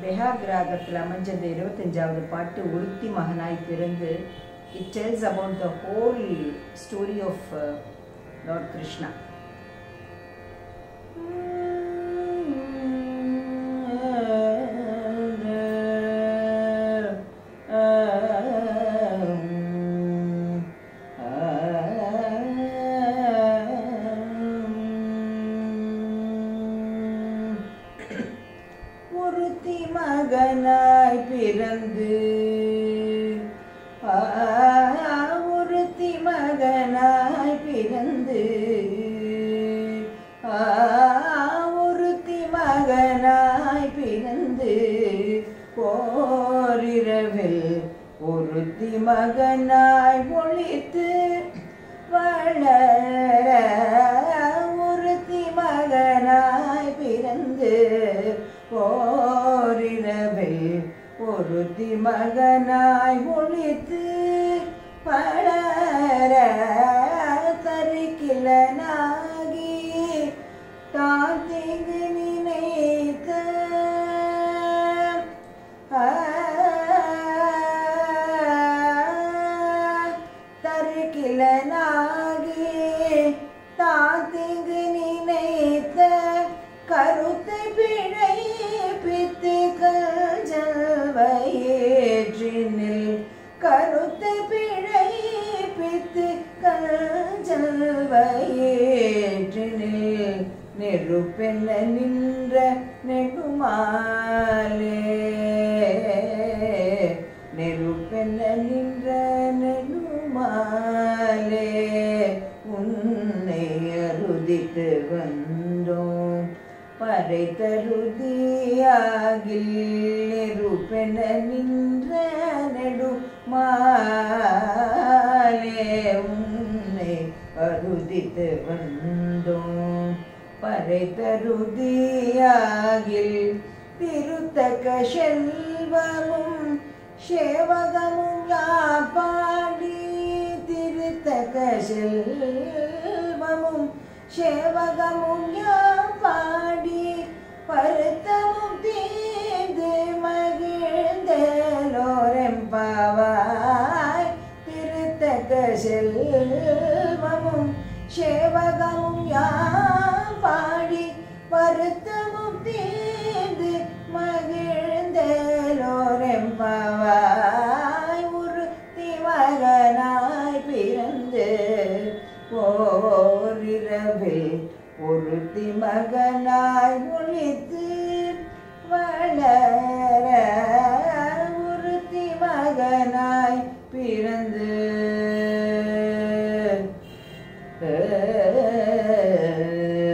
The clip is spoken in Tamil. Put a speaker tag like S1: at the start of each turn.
S1: ரெஹாகிராகத்தில் அமைஞ்ச இந்த இருபத்தஞ்சாவது பாட்டு ஒருத்தி மகனாய் பிறந்து it tells about the whole story of lord Krishna ஒருத்தி மகனாய் பிறந்து ஆ, ஒருத்தி மகனாய் பிறந்து ஆ, ஒருத்தி மகனாய் பிறந்து போரிரவில் ஒருத்தி மகனாய் ஒழித்து வளர ஒருத்தி மகனாய் பிறந்து ஓரிரவில் ஒருத்தி மகனாய் ஒழித்து வளர தரிக்கிலனாகி தான் தீங்கு நினைத்த தருக்கிலனாகி தான் தீங்கு நினைத்த கருத்தை பிழைப்பித்து கல்ஜல்வயிற்றினில் கருத்தை பிழைப்பித்து கல்ஜல்வயிற்றினில் நெருப்பென்ன நின்ற நெடுமாலே நெருப்பென்ன நின்ற நெடுமாலே உன்னை அருதித்து வந்தோம் பறை தருதியாகில் நெருப்பென நின்ற நெடுமாலே உன்னை அருதித்து வந்தோம் பறை தருதியாகில் திருத்தக்க செல்வமும் சேவகமும் யாப்பாடி திருத்தக்க செல்வமும் சேவகமும் யாப்பாடி பருத்தமும் தீர்ந்து மகிழ்ந்தலோரெம்பாவாய் திருத்தக்க செல்வமும் சேவகமும் யாப்பாடி வருத்தமும் தீர்ந்து மகிழ்ந்தலோரெம்பாவாய் உருத்தி மகனாய் பிறந்து ஓரிரவில் ஒருத்தி மகனாய் ஒழித்து வளர ஒருத்தி மகனாய் பிறந்து